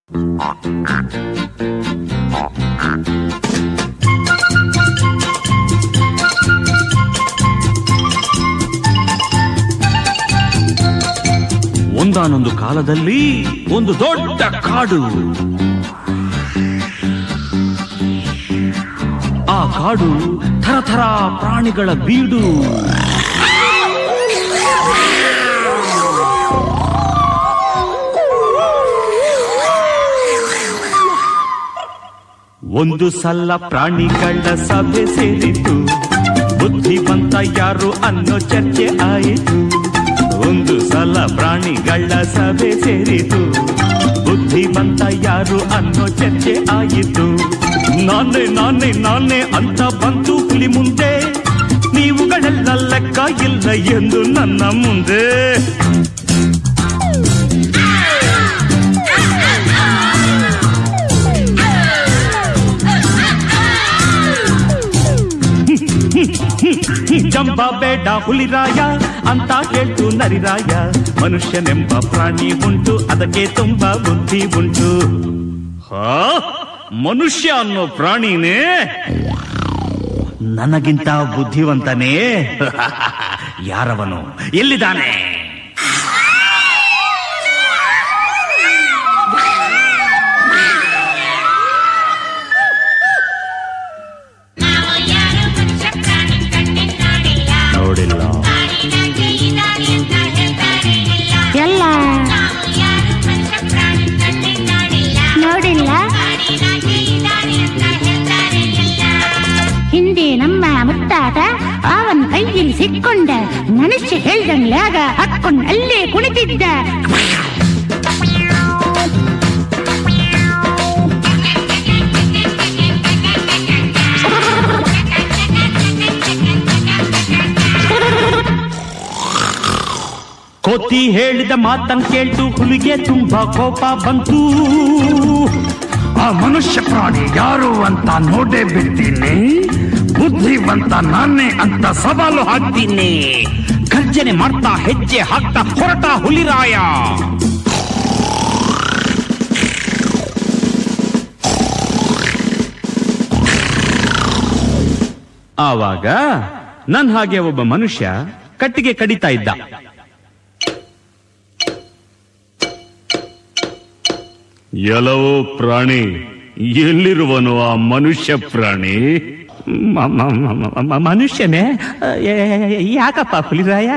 ಒಂದಾನೊಂದು ಕಾಲದಲ್ಲಿ ಒಂದು ದೊಡ್ಡ ಕಾಡು ಆ ಕಾಡು ಥರಥರ ಪ್ರಾಣಿಗಳ ಬೀಡು ಒಂದು ಸಲ ಪ್ರಾಣಿಗಳ ಸಭೆ ಸೇರಿತು ಬುದ್ಧಿವಂತ ಯಾರು ಅನ್ನೋ ಚರ್ಚೆ ಆಯಿತು ಒಂದು ಸಲ ಪ್ರಾಣಿಗಳ ಸಭೆ ಸೇರಿತು ಬುದ್ಧಿವಂತ ಯಾರು ಅನ್ನೋ ಚರ್ಚೆ ಆಯಿತು ನಾನೇ ನಾನೇ ನಾನೇ ಅಂತ ಬಂತು ಹುಲಿ ಮುಂದೆ ನೀವುಗಳೆಲ್ಲ ಲೆಕ್ಕ ಇಲ್ಲ ಎಂದು ನನ್ನ ಮುಂದೆ ಜಂಬ ಬೇಡ ಹುಲಿರಾಯ ಅಂತ ಹೇಳ್ತು ನರಿರಾಯ ಮನುಷ್ಯನೆಂಬ ಪ್ರಾಣಿ ಉಂಟು ಅದಕ್ಕೆ ತುಂಬಾ ಬುದ್ಧಿ ಉಂಟು ಹಾ ಮನುಷ್ಯ ಅನ್ನೋ ಪ್ರಾಣಿನೇ ನನಗಿಂತ ಬುದ್ಧಿವಂತನೇ ಯಾರವನು ಎಲ್ಲಿದ್ದಾನೆ ನಾವು ಯಾರು ಮನುಷ್ಯ ಪ್ರಾಣಿ ಕಣ್ಣಿನ ನೋಡಿಲ್ಲ ನೋಡಿಲ್ಲ ಕಾಡಿನಾಗೆ ಇದ್ದಾನೆ ಅಂತ ಹೇಳ್ತಾರೆ ಇಲ್ಲ ಎಲ್ಲ ನಾವು ಯಾರು ಮನುಷ್ಯ ಪ್ರಾಣಿ ಕಣ್ಣಿನ ನೋಡಿಲ್ಲ ನೋಡಿಲ್ಲ ಕಾಡಿನಾಗೆ ಇದ್ದಾನೆ ಅಂತ ಹೇಳ್ತಾರೆ ಇಲ್ಲ ಹಿಂದೆ ನಮ್ಮ ಮುತ್ತಾತ ಅವನ್ ಕೈಯಲ್ಲಿ ಸಿಕ್ಕೊಂಡ ಮನುಷ್ಯ ಹೇಳ್ದಂಗ್ಲೆ ಆಗ ಹತ್ಕೊಂಡ್ ಅಲ್ಲೇ ಕುಣಿತಿದ್ದ ಕೋತಿ ಹೇಳಿದ ಮಾತನ್ ಕೇಳ್ತು ಹುಲಿಗೆ ತುಂಬಾ ಕೋಪ ಬಂತು ಆ ಮನುಷ್ಯ ಪ್ರಾಣಿ ಯಾರು ಅಂತ ನೋಡೇ ಬಿಡ್ತೀನಿ ಬುದ್ಧಿವಂತ ನಾನೇ ಅಂತ ಸವಾಲು ಹಾಕ್ತೀನಿ ಗರ್ಜನೆ ಮಾಡ್ತಾ ಹೆಜ್ಜೆ ಹಾಕ್ತಾ ಹೊರಟ ಹುಲಿರಾಯ ಆವಾಗ ನನ್ ಹಾಗೆ ಒಬ್ಬ ಮನುಷ್ಯ ಕಟ್ಟಿಗೆ ಕಡಿತಾ ಇದ್ದ ಎಲ್ಲವೋ ಪ್ರಾಣಿ ಎಲ್ಲಿರುವನು ಆ ಮನುಷ್ಯ ಪ್ರಾಣಿ ಮ- ಮ- ಮ- ಮ- ಮನುಷ್ಯನೇ ಏ- ಯಾಕಪ್ಪ ಹುಲಿರಾಯ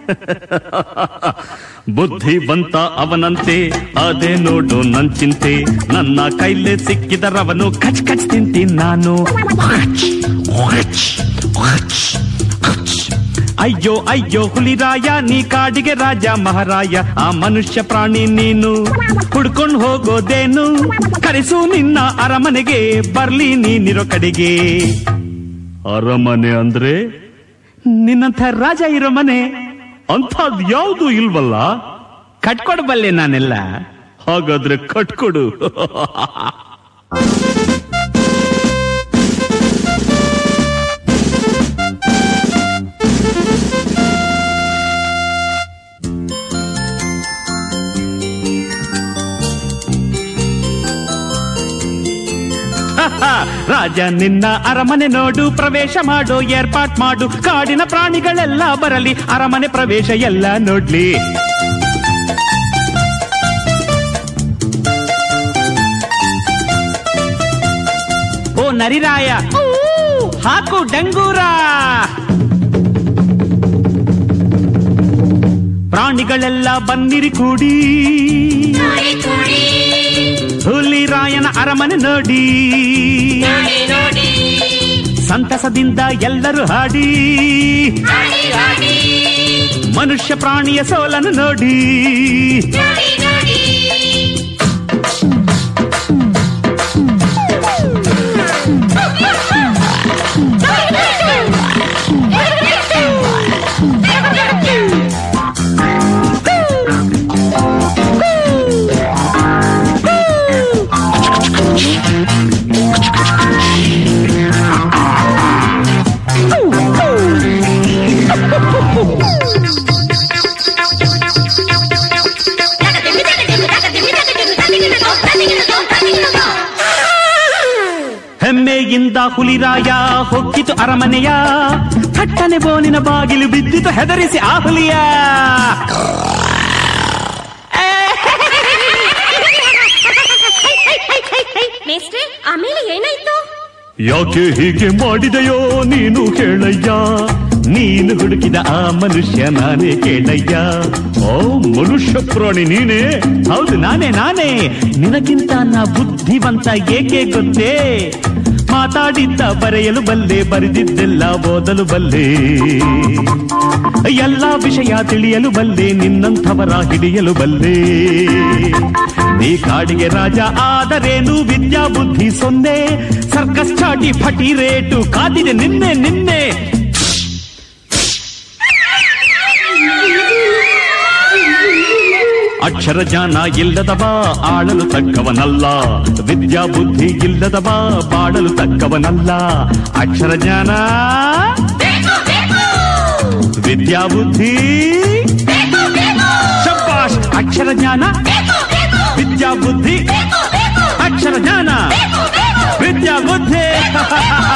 ಬುದ್ಧಿವಂತ ಅವನಂತೆ ಅದೇ ನೋಡು ನನ್ ಚಿಂತೆ ನನ್ನ ಕೈಲೇ ಸಿಕ್ಕಿದರವನು ಕಚ್ ಕಚ್ ತಿಂತೀನಿ ನಾನು ಅಯ್ಯೋ ಅಯ್ಯೋ ಹುಲಿರಾಯ ನೀ ಕಾಡಿಗೆ ರಾಜ ಮಹಾರಾಯ ಆ ಮನುಷ್ಯ ಪ್ರಾಣಿ ನೀನು ಹುಡ್ಕೊಂಡು ಹೋಗೋದೇನು ಕರೆಸು ನಿನ್ನ ಅರಮನೆಗೆ ಬರ್ಲಿ ನೀನಿರೋ ಕಡೆಗೆ ಅರಮನೆ ಅಂದ್ರೆ ನಿನ್ನಂಥ ರಾಜ ಇರೋ ಮನೆ ಅಂಥದ್ ಯಾವುದು ಇಲ್ವಲ್ಲ ಕಟ್ಕೊಡ್ಬಲ್ಲೆ ನಾನೆಲ್ಲ ಹಾಗಾದ್ರೆ ಕಟ್ಕೊಡು ರಾಜ ನಿನ್ನ ಅರಮನೆ ನೋಡು ಪ್ರವೇಶ ಮಾಡು ಏರ್ಪಾಟ್ ಮಾಡು ಕಾಡಿನ ಪ್ರಾಣಿಗಳೆಲ್ಲ ಬರಲಿ ಅರಮನೆ ಪ್ರವೇಶ ಎಲ್ಲ ನೋಡ್ಲಿ ಓ ನರಿರಾಯ ಊ, ಹಾಕು ಡಂಗೂರ ಪ್ರಾಣಿಗಳೆಲ್ಲ ಬನ್ನಿರಿ ಕೂಡಿ ನೋಡಿ ಕೂಡಿ ಹುಲಿರಾಯನ ಅರಮನೆ ನೋಡಿ ನೋಡಿ ನೋಡಿ ಸಂತಸದಿಂದ ಎಲ್ಲರೂ ಹಾಡಿ ಹಾಡಿ ಹಾಡಿ ಮನುಷ್ಯ ಪ್ರಾಣಿಯ ಸೋಲನ್ನು ನೋಡಿ ನೋಡಿ ನೋಡಿ Thank you. ಹೆದರಿಕೆಯಿಂದ ಹುಲಿರಾಯ ಹೊಕ್ಕಿತು ಅರಮನೆಯ ಥಟ್ಟನೆ ಬೋನಿನ ಬಾಗಿಲು ಬಿದ್ದಿತು ಹೆದರಿಸಿ ಆ ಹುಲಿಯ ಮೇಸ್ಟ್ರೆ ಆಮೇಲೆ ಏನಾಯ್ತು ಯಾಕೆ ಹೀಗೆ ಮಾಡಿದೆಯೋ ನೀನು ಕೇಳಯ್ಯ ನೀನು ಹುಡುಕಿದ ಆ ಮನುಷ್ಯ ನಾನೇ ಕೇಳಯ್ಯ ಓ ಮನುಷ್ಯ ಪ್ರಾಣಿ ನೀನೇ ಹೌದು ನಾನೇ ನಾನೇ ನಿನಗಿಂತ ನಾ ಬುದ್ಧಿವಂತ ಏಕೆ ಗೊತ್ತೇ ಮಾತಾಡಿದ್ದ ಬರೆಯಲು ಬಲ್ಲೆ ಬರೆದಿದ್ದೆಲ್ಲ ಓದಲು ಬಲ್ಲೆ ಎಲ್ಲ ವಿಷಯ ತಿಳಿಯಲು ಬಲ್ಲೆ ನಿನ್ನಂಥವರ ಹಿಡಿಯಲು ಬಲ್ಲೆ ನೀ ಕಾಡಿಗೆ ರಾಜ ಆದರೇನು ವಿದ್ಯಾ ಬುದ್ಧಿ ಸೊನ್ನೆ ಸರ್ಕಸ್ ಚಾಟಿ ಫಟಿ ರೇಟು ಕಾದಿದೆ ನಿನ್ನೆ ನಿನ್ನೆ ಅಕ್ಷರ ಜ್ಞಾನ ಇಲ್ಲದವ ಆಳಲು ತಕ್ಕವನಲ್ಲ ವಿದ್ಯಾ ಬುದ್ಧಿ ಇಲ್ಲದವ ಬಾಳಲು ತಕ್ಕವನಲ್ಲ ಅಕ್ಷರ ಜ್ಞಾನ ವಿದ್ಯಾ ಬುದ್ಧಿ ಶಬ್ಬಾಷ್ ಅಕ್ಷರ ಜ್ಞಾನ ವಿದ್ಯಾ ಬುದ್ಧಿ ಅಕ್ಷರ ಜ್ಞಾನ ವಿದ್ಯಾ ಬುದ್ಧಿ